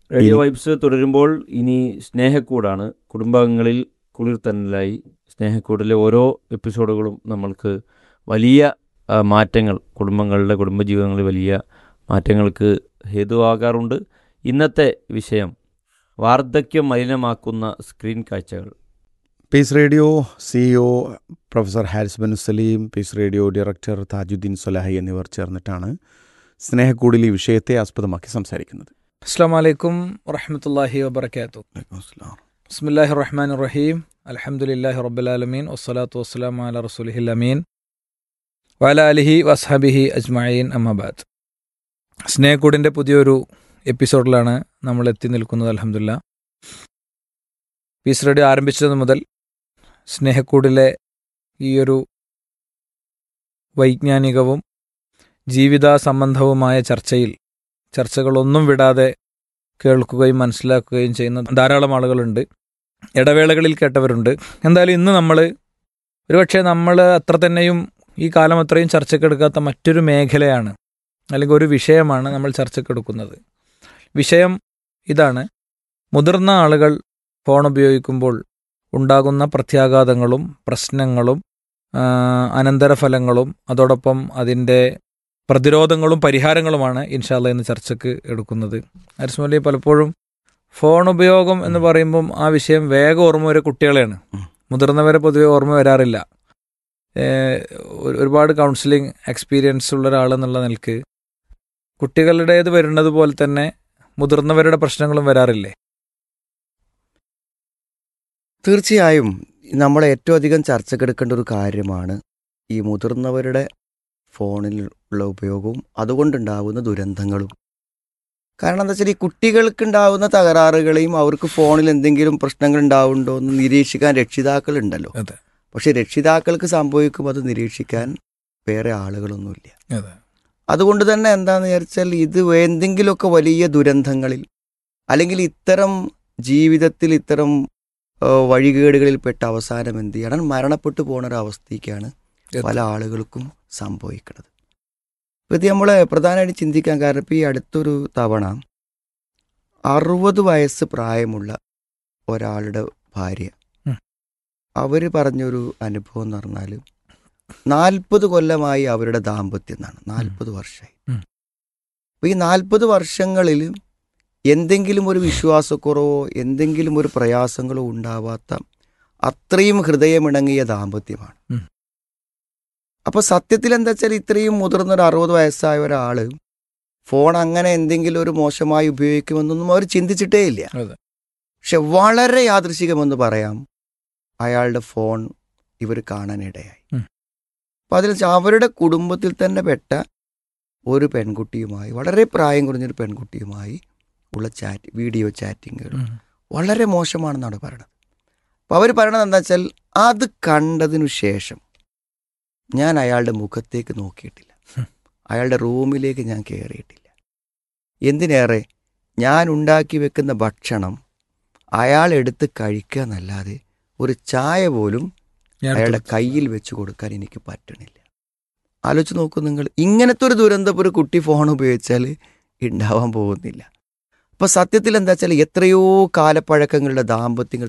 Radio vibes തുടരുമ്പോൾ ഇനി സ്നേഹക്കൂടാണ് കുടുംബാംഗങ്ങളിൽ കുളിർത്തന്നലായി സ്നേഹക്കൂടിലെ ഓരോ എപ്പിസോഡുകളും നമ്മൾക്ക് വലിയ ആ, മാറ്റങ്ങൾ കുടുംബങ്ങളുടെ കുടുംബജീവിതങ്ങളിൽ വലിയ മാറ്റങ്ങൾക്ക് ഹേതുവാകാറുണ്ട് ഇന്നത്തെ വിഷയം വാർദ്ധക്യം മലിനമാക്കുന്ന സ്ക്രീൻ കാഴ്ചകൾ peace radio CEO professor Haris Banu Saleem peace radio director Thajuddeen Solahi എന്നിവർ ചേർന്നിട്ടാണ് സ്നേഹക്കൂടിൽ ഈ വിഷയത്തെ ആസ്പദമാക്കി സംസാരിക്കുന്നത് അസ്സാം വലൈക്കും വറഹമത്തല്ലാഹി വബർക്കാത്തു ബിസ്മില്ലാഹി റഹ്മാൻ റഹീം അലഹമുല്ലാഹി റബ്ബുലാലമീൻ വസ്സലാത്തു വസ്സലാം അല റസൂലിഹിൽ അമീൻ വല അലിഹി വസ്ഹബിഹി അജ്മഈൻ അമ്മബാദ് സ്നേഹക്കൂടിൻ്റെ പുതിയൊരു എപ്പിസോഡിലാണ് നമ്മൾ എത്തി നിൽക്കുന്നത് അലഹമുല്ല പീസ് റേഡിയോ ആരംഭിച്ചത് മുതൽ സ്നേഹക്കൂടിലെ ഈ ഒരു വൈജ്ഞാനികവും ജീവിത സംബന്ധവുമായ ചർച്ചയിൽ ചർച്ചകളൊന്നും വിടാതെ കേൾക്കുകയും മനസ്സിലാക്കുകയും ചെയ്യുന്ന ധാരാളം ആളുകളുണ്ട് ഇടവേളകളിൽ കേട്ടവരുണ്ട് എന്തായാലും ഇന്ന് നമ്മൾ ഒരുപക്ഷെ നമ്മൾ അത്ര തന്നെയും ഈ കാലം അത്രയും ചർച്ചക്കെടുക്കാത്ത മറ്റൊരു മേഖലയാണ് അല്ലെങ്കിൽ ഒരു വിഷയമാണ് നമ്മൾ ചർച്ചക്കെടുക്കുന്നത് വിഷയം ഇതാണ് മുതിർന്ന ആളുകൾ ഫോൺ ഉപയോഗിക്കുമ്പോൾ ഉണ്ടാകുന്ന പ്രത്യാഘാതങ്ങളും പ്രശ്നങ്ങളും ആ, അനന്തരഫലങ്ങളും അതോടൊപ്പം അതിൻ്റെ പ്രതിരോധങ്ങളും പരിഹാരങ്ങളുമാണ് ഇൻഷാല്ല ഇന്ന് ചർച്ചയ്ക്ക് എടുക്കുന്നത് അരിസ്മലി പലപ്പോഴും ഫോൺ ഉപയോഗം എന്ന് പറയുമ്പം ആ വിഷയം വേഗം ഓർമ്മ വരെ കുട്ടികളെയാണ് ഉം. മുതിർന്നവരെ പൊതുവെ ഓർമ്മ വരാറില്ല ഏഹ് ഒരു- ഒരുപാട് കൗൺസിലിംഗ് എക്സ്പീരിയൻസ് ഉള്ള ഒരാളെന്നുള്ള നിലക്ക് കുട്ടികളുടേത് വരുന്നത് പോലെ തന്നെ മുതിർന്നവരുടെ പ്രശ്നങ്ങളും വരാറില്ലേ തീർച്ചയായും നമ്മൾ ഏറ്റവും അധികം ചർച്ചക്കെടുക്കേണ്ട ഒരു കാര്യമാണ് ഈ മുതിർന്നവരുടെ ഫോണിൽ ഉള്ള ഉപയോഗവും അതുകൊണ്ടുണ്ടാകുന്ന ദുരന്തങ്ങളും കാരണം എന്താ വെച്ചാൽ ഈ കുട്ടികൾക്കുണ്ടാവുന്ന തകരാറുകളെയും അവർക്ക് ഫോണിൽ എന്തെങ്കിലും പ്രശ്നങ്ങൾ ഉണ്ടാവുന്നുണ്ടോ എന്ന് നിരീക്ഷിക്കാൻ രക്ഷിതാക്കളുണ്ടല്ലോ അതെ. പക്ഷെ രക്ഷിതാക്കൾക്ക് സംഭവിക്കും അത് നിരീക്ഷിക്കാൻ വേറെ ആളുകളൊന്നുമില്ല അതെ അതുകൊണ്ട് തന്നെ എന്താണെന്ന് വിചാരിച്ചാൽ ഇത് എന്തെങ്കിലുമൊക്കെ വലിയ ദുരന്തങ്ങളിൽ അല്ലെങ്കിൽ ഇത്തരം ജീവിതത്തിൽ ഇത്തരം ആ, വഴികേടുകളിൽപ്പെട്ട അവസാനം എന്ത് ചെയ്യണം മരണപ്പെട്ടു പോണ ഒരു അവസ്ഥയ്ക്കാണ് പല ആളുകൾക്കും സംഭവിക്കുന്നത് അപ്പോൾ ഇത് നമ്മൾ പ്രധാനമായിട്ട് ചിന്തിക്കാൻ കാരണം ഇപ്പോൾ ഈ അടുത്തൊരു തവണ അറുപത് വയസ്സ് പ്രായമുള്ള ഒരാളുടെ ഭാര്യ ഉം. അവർ പറഞ്ഞൊരു അനുഭവം എന്ന് പറഞ്ഞാൽ നാൽപ്പത് കൊല്ലമായി അവരുടെ ദാമ്പത്യം എന്നാണ് നാൽപ്പത് വർഷമായി ഉം. അപ്പോൾ ഈ നാൽപ്പത് വർഷങ്ങളിൽ എന്തെങ്കിലും ഒരു വിശ്വാസക്കുറവോ എന്തെങ്കിലും ഒരു പ്രയാസങ്ങളോ ഉണ്ടാവാത്ത അത്രയും ഹൃദയമിണങ്ങിയ ദാമ്പത്യമാണ് ഉം. അപ്പൊ സത്യത്തിൽ എന്താ വെച്ചാൽ ഇത്രയും മുതിർന്ന ഒരു അറുപത് വയസ്സായ ഒരാള് ഫോൺ അങ്ങനെ എന്തെങ്കിലും ഒരു മോശമായി ഉപയോഗിക്കുമെന്നൊന്നും അവർ ചിന്തിച്ചിട്ടേ ഇല്ല അതെ. പക്ഷെ വളരെ യാദൃശികമെന്ന് പറയാം അയാളുടെ ഫോൺ ഇവർ കാണാനിടയായി ഉം. അപ്പൊ അതിൽ വെച്ചാൽ അവരുടെ കുടുംബത്തിൽ തന്നെ പെട്ട ഒരു പെൺകുട്ടിയുമായി വളരെ പ്രായം കുറഞ്ഞൊരു പെൺകുട്ടിയുമായി ഉള്ള ചാറ്റ് വീഡിയോ ചാറ്റിങ്ങുകൾ ഉം. വളരെ മോശമാണെന്നാണ് പറയണത് അപ്പോൾ അവർ പറയണത് എന്താ വെച്ചാൽ അത് കണ്ടതിനു ശേഷം ഞാൻ അയാളുടെ മുഖത്തേക്ക് നോക്കിയിട്ടില്ല ഹും. അയാളുടെ റൂമിലേക്ക് ഞാൻ കയറിയിട്ടില്ല എന്തിനേറെ ഞാൻ ഉണ്ടാക്കി വെക്കുന്ന ഭക്ഷണം അയാൾ എടുത്ത് കഴിക്കുക എന്നല്ലാതെ ഒരു ചായ പോലും ഞാൻ അയാളുടെ എടുത്തു. കയ്യിൽ വെച്ച് കൊടുക്കാൻ എനിക്ക് പറ്റണില്ല ആലോചിച്ച് നോക്കൂ നിങ്ങൾ ഇങ്ങനത്തെ ഒരു ദുരന്തം ഒരു കുട്ടി ഫോൺ ഉപയോഗിച്ചാൽ ഉണ്ടാവാൻ പോകുന്നില്ല അപ്പൊ സത്യത്തിൽ എന്താ വെച്ചാൽ എത്രയോ കാലപ്പഴക്കങ്ങളുടെ ദാമ്പത്യങ്ങൾ